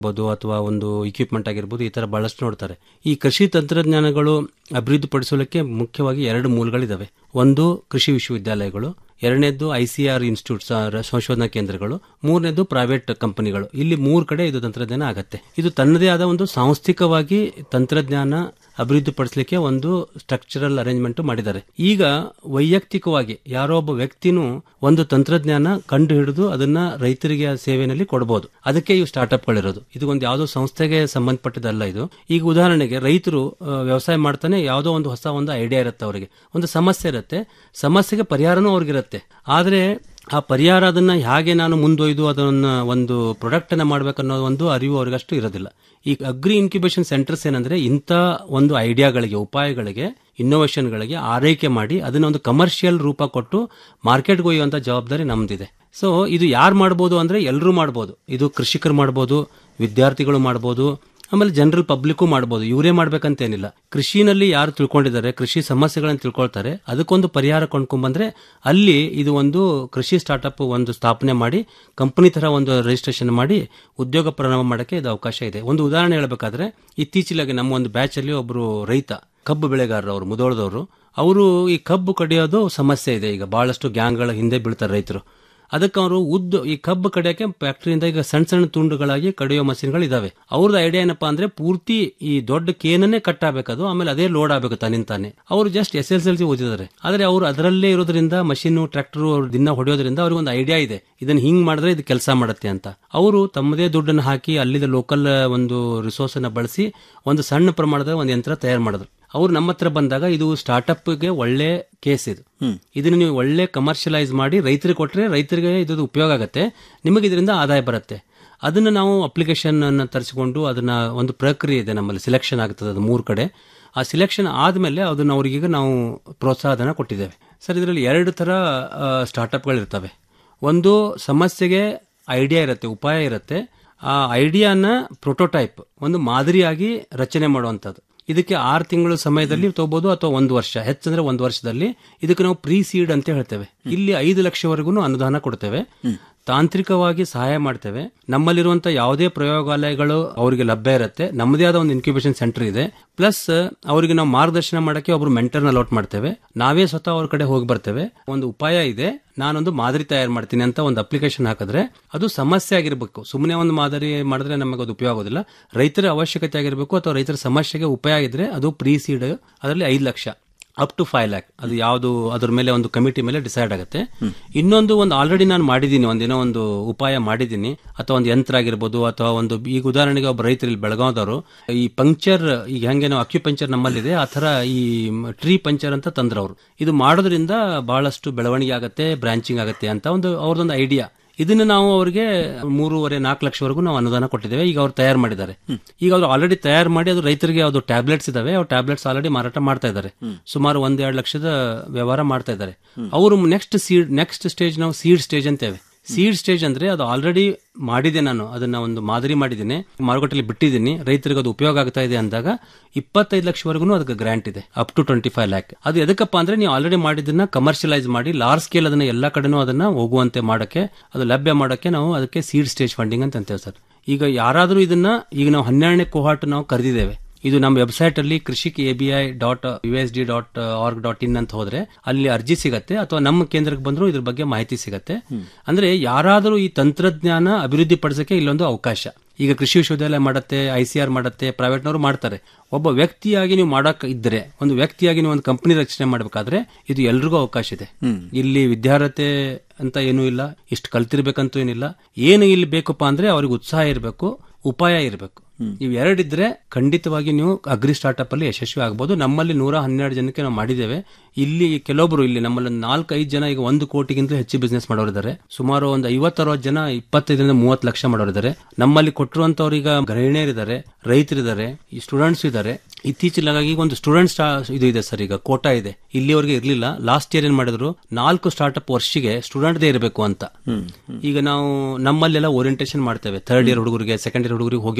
ಬಹುದು ಅಥವಾ ಒಂದು ಇಕ್ವಿಪ್ಮೆಂಟ್ ಆಗಿರ್ಬೋದು ಈ ತರ ಬಹಳಷ್ಟು ನೋಡ್ತಾರೆ ಈ ಕೃಷಿ ತಂತ್ರಜ್ಞಾನಗಳು ಅಭಿವೃದ್ಧಿಪಡಿಸಲಿಕ್ಕೆ ಮುಖ್ಯವಾಗಿ ಎರಡು ಮೂಲಗಳಿದಾವೆ ಒಂದು ಕೃಷಿ ವಿಶ್ವವಿದ್ಯಾಲಯಗಳು ಎರಡನೇದ್ದು ಐಸಿಆರ್ ಇನ್ಸ್ಟಿಟ್ಯೂಟ್ಸ್ ಸಂಶೋಧನಾ ಕೇಂದ್ರಗಳು ಮೂರನೇದು ಪ್ರೈವೇಟ್ ಕಂಪನಿಗಳು ಇಲ್ಲಿ ಮೂರು ಕಡೆ ಇದು ತಂತ್ರಜ್ಞಾನ ಆಗತ್ತೆ ಇದು ತನ್ನದೇ ಆದ ಒಂದು ಸಾಂಸ್ಥಿಕವಾಗಿ ತಂತ್ರಜ್ಞಾನ ಅಭಿವೃದ್ಧಿಪಡಿಸಲಿಕ್ಕೆ ಒಂದು ಸ್ಟ್ರಕ್ಚರಲ್ ಅರೇಂಜ್ಮೆಂಟ್ ಮಾಡಿದ್ದಾರೆ ಈಗ ವೈಯಕ್ತಿಕವಾಗಿ ಯಾರೋ ಒಬ್ಬ ವ್ಯಕ್ತಿನೂ ಒಂದು ತಂತ್ರಜ್ಞಾನ ಕಂಡು ಹಿಡಿದು ಅದನ್ನ ರೈತರಿಗೆ ಆ ಸೇವೆಯಲ್ಲಿ ಕೊಡಬಹುದು ಅದಕ್ಕೆ ಇವು ಸ್ಟಾರ್ಟ್ಅಪ್ಗಳಿರೋದು ಇದು ಒಂದು ಯಾವುದೋ ಸಂಸ್ಥೆಗೆ ಸಂಬಂಧಪಟ್ಟದಲ್ಲ ಇದು ಈಗ ಉದಾಹರಣೆಗೆ ರೈತರು ಆ, ವ್ಯವಸಾಯ ಮಾಡ್ತಾನೆ ಯಾವುದೋ ಒಂದು ಹೊಸ ಒಂದು ಐಡಿಯಾ ಇರುತ್ತೆ ಅವರಿಗೆ ಒಂದು ಸಮಸ್ಯೆ ಇರುತ್ತೆ ಸಮಸ್ಯೆಗೆ ಪರಿಹಾರನೂ ಅವ್ರಿಗಿರುತ್ತೆ ಆದ್ರೆ ಆ ಪರಿಹಾರ ಅದನ್ನ ಹೇಗೆ ನಾನು ಮುಂದೊಯ್ದು ಅದನ್ನ ಒಂದು ಪ್ರಾಡಕ್ಟ್ ಅನ್ನ ಮಾಡ್ಬೇಕನ್ನೋ ಒಂದು ಅರಿವು ಅವ್ರಿಗಷ್ಟು ಇರೋದಿಲ್ಲ ಈ ಅಗ್ರಿ ಇನ್ಕ್ಯುಬೇಷನ್ ಸೆಂಟರ್ಸ್ ಏನಂದ್ರೆ ಇಂಥ ಒಂದು ಐಡಿಯಾಗಳಿಗೆ ಉಪಾಯಗಳಿಗೆ ಇನ್ನೋವೇಷನ್ಗಳಿಗೆ ಆರೈಕೆ ಮಾಡಿ ಅದನ್ನ ಒಂದು ಕಮರ್ಷಿಯಲ್ ರೂಪ ಕೊಟ್ಟು ಮಾರ್ಕೆಟ್ಗೆ ಒಯ್ಯುವಂತ ಜವಾಬ್ದಾರಿ ನಮ್ದಿದೆ ಸೊ ಇದು ಯಾರು ಮಾಡ್ಬೋದು ಅಂದ್ರೆ ಎಲ್ಲರೂ ಮಾಡ್ಬೋದು ಇದು ಕೃಷಿಕರು ಮಾಡ್ಬೋದು ವಿದ್ಯಾರ್ಥಿಗಳು ಮಾಡ್ಬೋದು ಆಮೇಲೆ ಜನರಲ್ ಪಬ್ಲಿಕ್ಕು ಮಾಡ್ಬೋದು ಇವರೇ ಮಾಡ್ಬೇಕಂತೇನಿಲ್ಲ ಕೃಷಿನಲ್ಲಿ ಯಾರು ತಿಳ್ಕೊಂಡಿದ್ದಾರೆ ಕೃಷಿ ಸಮಸ್ಯೆಗಳನ್ನು ತಿಳ್ಕೊಳ್ತಾರೆ ಅದಕ್ಕೊಂದು ಪರಿಹಾರ ಕೊಂಡ್ಕೊಂಡ್ಬಂದ್ರೆ ಅಲ್ಲಿ ಇದು ಒಂದು ಕೃಷಿ ಸ್ಟಾರ್ಟ್ಅಪ್ ಒಂದು ಸ್ಥಾಪನೆ ಮಾಡಿ ಕಂಪನಿ ತರ ಒಂದು ರಿಜಿಸ್ಟ್ರೇಷನ್ ಮಾಡಿ ಉದ್ಯೋಗ ಪ್ರಾರಂಭ ಮಾಡಕ್ಕೆ ಇದು ಅವಕಾಶ ಇದೆ ಒಂದು ಉದಾಹರಣೆ ಹೇಳಬೇಕಾದ್ರೆ ಇತ್ತೀಚೆಗೆ ನಮ್ಮ ಒಂದು ಬ್ಯಾಚ್ ಅಲ್ಲಿ ಒಬ್ರು ರೈತ ಕಬ್ಬು ಬೆಳೆಗಾರರು ಅವರು ಮುದೋಳದವರು ಅವರು ಈ ಕಬ್ಬು ಕಡಿಯೋದು ಸಮಸ್ಯೆ ಇದೆ ಈಗ ಬಹಳಷ್ಟು ಗ್ಯಾಂಗ್ಗಳ ಹಿಂದೆ ಬೀಳ್ತಾರೆ ರೈತರು ಅದಕ್ಕೆ ಅವರು ಉದ್ದು ಈ ಕಬ್ಬು ಕಡಿಯೋಕೆ ಫ್ಯಾಕ್ಟರಿಯಿಂದ ಈಗ ಸಣ್ಣ ಸಣ್ಣ ತುಂಡುಗಳಾಗಿ ಕಡಿಯೋ ಮಷಿನ್ಗಳು ಇದಾವೆ ಅವ್ರದ್ದು ಐಡಿಯಾ ಏನಪ್ಪಾ ಅಂದ್ರೆ ಪೂರ್ತಿ ಈ ದೊಡ್ಡ ಕೇನನ್ನೇ ಕಟ್ ಆಗ್ಬೇಕದು ಆಮೇಲೆ ಅದೇ ಲೋಡ್ ಆಗ್ಬೇಕು ತನ್ನಿಂತಾನೆ ಅವರು just S S L C ಓದಿದ್ದಾರೆ ಆದ್ರೆ ಅವರು ಅದರಲ್ಲೇ ಇರೋದ್ರಿಂದ ಮಷೀನ್ ಟ್ರ್ಯಾಕ್ಟರ್ ದಿನ ಹೊಡೆಯೋದ್ರಿಂದ ಅವ್ರಿಗೆ ಒಂದು ಐಡಿಯಾ ಇದೆ ಇದನ್ನ ಹಿಂಗ್ ಮಾಡಿದ್ರೆ ಇದು ಕೆಲಸ ಮಾಡುತ್ತೆ ಅಂತ ಅವರು ತಮ್ಮದೇ ದುಡ್ಡನ್ನು ಹಾಕಿ ಅಲ್ಲಿದ ಲೋಕಲ್ ಒಂದು ರಿಸೋರ್ಸ್ ಅನ್ನ ಬಳಸಿ ಒಂದು ಸಣ್ಣ ಪ್ರಮಾಣದ ಒಂದು ಯಂತ್ರ ತಯಾರು ಮಾಡಿದ್ರು ಅವ್ರು ನಮ್ಮ ಹತ್ರ ಬಂದಾಗ ಇದು ಸ್ಟಾರ್ಟ್ಅಪ್ ಗೆ ಒಳ್ಳೆ ಕೇಸ್ ಇದು ಇದನ್ನ ನೀವು ಒಳ್ಳೆ ಕಮರ್ಷಿಯಲೈಸ್ ಮಾಡಿ ರೈತರಿಗೆ ಕೊಟ್ರೆ ರೈತರಿಗೆ ಇದು ಉಪಯೋಗ ಆಗತ್ತೆ ನಿಮಗೆ ಇದರಿಂದ ಆದಾಯ ಬರುತ್ತೆ ಅದನ್ನ ನಾವು ಅಪ್ಲಿಕೇಶನ್ ಅನ್ನ ತರಿಸಿಕೊಂಡು ಅದನ್ನ ಒಂದು ಪ್ರಕ್ರಿಯೆ ಇದೆ ನಮ್ಮಲ್ಲಿ ಸಿಲೆಕ್ಷನ್ ಆಗ್ತದೆ ಅದು ಮೂರು ಕಡೆ ಆ ಸಿಲೆಕ್ಷನ್ ಆದ್ಮೇಲೆ ಅದನ್ನ ಅವರಿಗೆ ನಾವು ಪ್ರೋತ್ಸಾಹಧನ ಕೊಟ್ಟಿದ್ದೇವೆ ಸರ್ ಇದರಲ್ಲಿ ಎರಡು ತರ ಸ್ಟಾರ್ಟ್ಅಪ್ಗಳು ಇರ್ತವೆ ಒಂದು ಸಮಸ್ಯೆಗೆ ಐಡಿಯಾ ಇರುತ್ತೆ ಉಪಾಯ ಇರುತ್ತೆ ಆ ಐಡಿಯಾನ ಪ್ರೋಟೋಟೈಪ್ ಒಂದು ಮಾದರಿಯಾಗಿ ರಚನೆ ಮಾಡುವಂಥದ್ದು ಇದಕ್ಕೆ ಆರು ತಿಂಗಳ ಸಮಯದಲ್ಲಿ ತಗೋಬಹುದು ಅಥವಾ ಒಂದು ವರ್ಷ ಹೆಚ್ಚಂದ್ರೆ ಒಂದು ವರ್ಷದಲ್ಲಿ ಇದಕ್ಕೆ ನಾವು ಪ್ರೀ ಸೀಡ್ ಅಂತ ಹೇಳ್ತೇವೆ ಇಲ್ಲಿ ಐದು ಲಕ್ಷವರೆಗೂ ಅನುದಾನ ಕೊಡ್ತೇವೆ ತಾಂತ್ರಿಕವಾಗಿ ಸಹಾಯ ಮಾಡ್ತೇವೆ ನಮ್ಮಲ್ಲಿರುವಂತಹ ಯಾವುದೇ ಪ್ರಯೋಗಾಲಯಗಳು ಅವರಿಗೆ ಲಭ್ಯ ಇರುತ್ತೆ ನಮ್ಮದೇ ಆದ ಒಂದು ಇನ್ಕ್ಯುಬೇಷನ್ ಸೆಂಟರ್ ಇದೆ ಪ್ಲಸ್ ಅವರಿಗೆ ನಾವು ಮಾರ್ಗದರ್ಶನ ಮಾಡಕ್ಕೆ ಒಬ್ರು ಮೆಂಟರ್ನ ಅಲೌಟ್ ಮಾಡ್ತೇವೆ ನಾವೇ ಸ್ವತಃ ಅವ್ರ ಕಡೆ ಹೋಗಿ ಬರ್ತೇವೆ ಒಂದು ಉಪಾಯ ಇದೆ ನಾನೊಂದು ಮಾದರಿ ತಯಾರು ಮಾಡ್ತೀನಿ ಅಂತ ಒಂದು ಅಪ್ಲಿಕೇಶನ್ ಹಾಕಿದ್ರೆ ಅದು ಸಮಸ್ಯೆ ಆಗಿರ್ಬೇಕು ಸುಮ್ಮನೆ ಒಂದು ಮಾದರಿ ಮಾಡಿದ್ರೆ ನಮಗೆ ಅದು ಉಪಯೋಗ ಆಗೋದಿಲ್ಲ ರೈತರ ಅವಶ್ಯಕತೆ ಆಗಿರಬೇಕು ಅಥವಾ ರೈತರ ಸಮಸ್ಯೆಗೆ ಉಪಯೋಗ ಇದ್ರೆ ಅದು ಪ್ರೀ ಸೀಡ್ ಅದರಲ್ಲಿ ಐದು lakh up to five lakh ಅದು ಯಾವುದು ಅದ್ರ ಮೇಲೆ ಒಂದು ಕಮಿಟಿ ಮೇಲೆ ಡಿಸೈಡ್ ಆಗುತ್ತೆ ಇನ್ನೊಂದು ಒಂದು ಆಲ್ರೆಡಿ ನಾನು ಮಾಡಿದ್ದೀನಿ ಒಂದೇನೋ ಒಂದು ಉಪಾಯ ಮಾಡಿದ್ದೀನಿ ಅಥವಾ ಒಂದು ಯಂತ್ರ ಆಗಿರ್ಬೋದು ಅಥವಾ ಒಂದು ಈಗ ಉದಾಹರಣೆಗೆ ಒಬ್ಬ ರೈತರು ಇಲ್ಲಿ ಬೆಳಗಾವದವರು ಈ ಪಂಕ್ಚರ್ ಈಗ ಹೆಂಗೆ ನಾವು ಅಕ್ಯುಪಂಚರ್ ನಮ್ಮಲ್ಲಿದೆ ಆ ತರ ಈ ಟ್ರೀ ಪಂಚರ್ ಅಂತ ತಂದ್ರವ್ರು ಇದು ಮಾಡೋದ್ರಿಂದ ಬಹಳಷ್ಟು ಬೆಳವಣಿಗೆ ಆಗತ್ತೆ ಬ್ರಾಂಚಿಂಗ್ ಆಗತ್ತೆ ಅಂತ ಒಂದು ಅವ್ರದೊಂದು ಐಡಿಯಾ ಇದನ್ನ ನಾವು ಅವರಿಗೆ ಮೂರುವರೆ ನಾಲ್ಕು ಲಕ್ಷವರೆಗೂ ನಾವು ಅನುದಾನ ಕೊಟ್ಟಿದ್ದೇವೆ ಈಗ ಅವ್ರು ತಯಾರು ಮಾಡಿದ್ದಾರೆ ಈಗ ಅವರು ಆಲ್ರೆಡಿ ತಯಾರು ಮಾಡಿ ಅದು ರೈತರಿಗೆ ಅದು ಟ್ಯಾಬ್ಲೆಟ್ಸ್ ಇದಾವೆ ಅವ್ರು ಟ್ಯಾಬ್ಲೆಟ್ಸ್ ಆಲ್ರೆಡಿ ಮಾರಾಟ ಮಾಡ್ತಾ ಇದ್ದಾರೆ ಸುಮಾರು ಒಂದೆರಡು ಲಕ್ಷದ ವ್ಯವಹಾರ ಮಾಡ್ತಾ ಇದ್ದಾರೆ ಅವರು ನೆಕ್ಸ್ಟ್ ಸೀಡ್ ನೆಕ್ಸ್ಟ್ ಸ್ಟೇಜ್ ನಾವು ಸೀಡ್ ಸ್ಟೇಜ್ ಅಂತೇವೆ ಸೀಡ್ ಸ್ಟೇಜ್ ಅಂದ್ರೆ ಅದು ಆಲ್ರೆಡಿ ಮಾಡಿದೆ ನಾನು ಅದನ್ನ ಒಂದು ಮಾದರಿ ಮಾಡಿದ್ದೀನಿ ಮಾರುಕಟ್ಟೆಯಲ್ಲಿ ಬಿಟ್ಟಿದ್ದೀನಿ ರೈತರಿಗೆ ಅದು ಉಪಯೋಗ ಆಗ್ತಾ ಇದೆ ಅಂದಾಗ ಇಪ್ಪತ್ತೈದು ಲಕ್ಷವರೆಗೂ ಅದಕ್ಕೆ ಗ್ರಾಂಟ್ ಇದೆ up to twenty five lakh ಅದು ಎದಕ್ಕಪ್ಪ ಅಂದ್ರೆ ನೀವು ಆಲ್ರೆಡಿ ಮಾಡಿದ್ದನ್ನ ಕಮರ್ಷಿಯಲೈಸ್ ಮಾಡಿ ಲಾರ್ಜ್ ಸ್ಕೇಲ್ ಅದನ್ನ ಎಲ್ಲಾ ಕಡೆನೂ ಅದನ್ನ ಹೋಗುವಂತೆ ಮಾಡಕ್ಕೆ ಅದು ಲಭ್ಯ ಮಾಡಕ್ಕೆ ನಾವು ಅದಕ್ಕೆ ಸೀಡ್ ಸ್ಟೇಜ್ ಫಂಡಿಂಗ್ ಅಂತ ಅಂತೇವೆ ಸರ್ ಈಗ ಯಾರಾದರೂ ಇದನ್ನ ಈಗ ನಾವು ಹನ್ನೆರಡನೇ ಕೋಹಾಟ್ ನಾವು ಕರೆದಿದ್ದೇವೆ ಇದು ನಮ್ಮ ವೆಬ್ಸೈಟ್ ಅಲ್ಲಿ Krishik ABI dot U S D dot org dot in ಅಂತ ಹೋದ್ರೆ ಅಲ್ಲಿ ಅರ್ಜಿ ಸಿಗತ್ತೆ ಅಥವಾ ನಮ್ಮ ಕೇಂದ್ರಕ್ಕೆ ಬಂದರೂ ಇದ್ರ ಬಗ್ಗೆ ಮಾಹಿತಿ ಸಿಗತ್ತೆ ಅಂದ್ರೆ ಯಾರಾದರೂ ಈ ತಂತ್ರಜ್ಞಾನ ಅಭಿವೃದ್ಧಿ ಪಡಿಸಕ್ಕೆ ಇಲ್ಲೊಂದು ಅವಕಾಶ ಈಗ ಕೃಷಿ ವಿಶ್ವವಿದ್ಯಾಲಯ ಮಾಡುತ್ತೆ ಐಸಿಆರ್ ಮಾಡುತ್ತೆ ಪ್ರೈವೇಟ್ನವರು ಮಾಡ್ತಾರೆ ಒಬ್ಬ ವ್ಯಕ್ತಿಯಾಗಿ ನೀವು ಮಾಡಕ್ ಇದ್ರೆ ಒಂದು ವ್ಯಕ್ತಿಯಾಗಿ ನೀವು ಒಂದು ಕಂಪನಿ ರಚನೆ ಮಾಡಬೇಕಾದ್ರೆ ಇದು ಎಲ್ರಿಗೂ ಅವಕಾಶ ಇದೆ ಇಲ್ಲಿ ವಿದ್ಯಾರ್ಹತೆ ಅಂತ ಏನೂ ಇಲ್ಲ ಇಷ್ಟು ಕಲ್ತಿರ್ಬೇಕಂತೂ ಏನಿಲ್ಲ ಏನು ಇಲ್ಲಿ ಬೇಕಪ್ಪ ಅಂದ್ರೆ ಅವ್ರಿಗೆ ಉತ್ಸಾಹ ಇರಬೇಕು ಉಪಾಯ ಇರಬೇಕು ಇವು ಎರಡಿದ್ರೆ ಖಂಡಿತವಾಗಿ ನೀವು ಅಗ್ರಿ ಸ್ಟಾರ್ಟ್ಅಪ್ ಅಲ್ಲಿ ಯಶಸ್ವಿ ಆಗಬಹುದು ನಮ್ಮಲ್ಲಿ ನೂರ ಹನ್ನೆರಡು ಜನಕ್ಕೆ ನಾವು ಮಾಡಿದ್ದೇವೆ ಇಲ್ಲಿ ಕೆಲವೊಬ್ರು ಇಲ್ಲಿ ನಮ್ಮಲ್ಲಿ ಒಂದು ನಾಲ್ಕು ಐದು ಜನ ಈಗ ಒಂದು ಕೋಟಿಗಿಂತ ಹೆಚ್ಚು ಬಿಸ್ನೆಸ್ ಮಾಡೋರಿದ್ದಾರೆ ಸುಮಾರು ಒಂದು ಐವತ್ತರವತ್ತು ಜನ ಇಪ್ಪತ್ತೈದರಿಂದ ಮೂವತ್ತು ಲಕ್ಷ ಮಾಡೋರಿದ್ದಾರೆ ನಮ್ಮಲ್ಲಿ ಕೊಟ್ಟಿರುವಂತವ್ರು ಈಗ ಗೃಹಿಣಿಯರಿದ್ದಾರೆ ರೈತರಿದ್ದಾರೆ ಈ ಸ್ಟೂಡೆಂಟ್ಸ್ ಇದ್ದಾರೆ ಇತ್ತೀಚೆಗಾಗಿ ಒಂದು ಸ್ಟೂಡೆಂಟ್ ಇದು ಇದೆ ಸರ್ ಈಗ ಕೋಟಾ ಇದೆ ಇಲ್ಲಿವರೆಗೆ ಇರಲಿಲ್ಲ ಲಾಸ್ಟ್ ಇಯರ್ ಏನ್ ಮಾಡಿದ್ರು ನಾಲ್ಕು ಸ್ಟಾರ್ಟ್ಅಪ್ ವರ್ಷಿಗೆ ಸ್ಟೂಡೆಂಟ್ ದೇ ಇರಬೇಕು ಅಂತ ಈಗ ನಾವು ನಮ್ಮಲ್ಲೆಲ್ಲ ಓರಿಯಂಟೇಷನ್ ಮಾಡ್ತೇವೆ ಥರ್ಡ್ ಇಯರ್ ಹುಡುಗರಿಗೆ ಸೆಕೆಂಡ್ ಇಯರ್ ಹುಡುಗರಿಗೆ ಹೋಗಿ ಮಾಡ್ತೇವೆ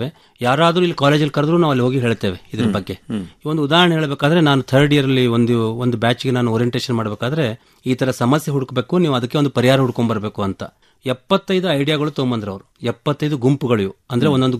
ಯಾರಾದ್ರೂ ಇಲ್ಲಿ ಕಾಲೇಜಲ್ಲಿ ಕರೆದ್ರು ನಾವು ಅಲ್ಲಿ ಹೋಗಿ ಹೇಳ್ತೇವೆ ಇದ್ರ ಬಗ್ಗೆ ಈ ಒಂದು ಉದಾಹರಣೆ ಹೇಳಬೇಕಾದ್ರೆ ನಾನು ಥರ್ಡ್ ಇಯರ್ ಅಲ್ಲಿ ಒಂದು ಒಂದು ಬ್ಯಾಚ್ಗೆ ನಾನು ಓರಿಯಂಟೇಷನ್ ಮಾಡಬೇಕಾದ್ರೆ ಈ ತರ ಸಮಸ್ಯೆ ಹುಡುಕಬೇಕು ನೀವು ಅದಕ್ಕೆ ಒಂದು ಪರಿಹಾರ ಹುಡ್ಕೊಂಡ್ ಬರ್ಬೇಕು ಅಂತ ಎಪ್ಪತ್ತೈದು ಐಡಿಯಾಗಳು ತೊಗೊಂಬಂದ್ರು ಅವರು ಎಪ್ಪತ್ತೈದು ಗುಂಪುಗಳು ಇವು. ಅಂದ್ರೆ ಒಂದೊಂದು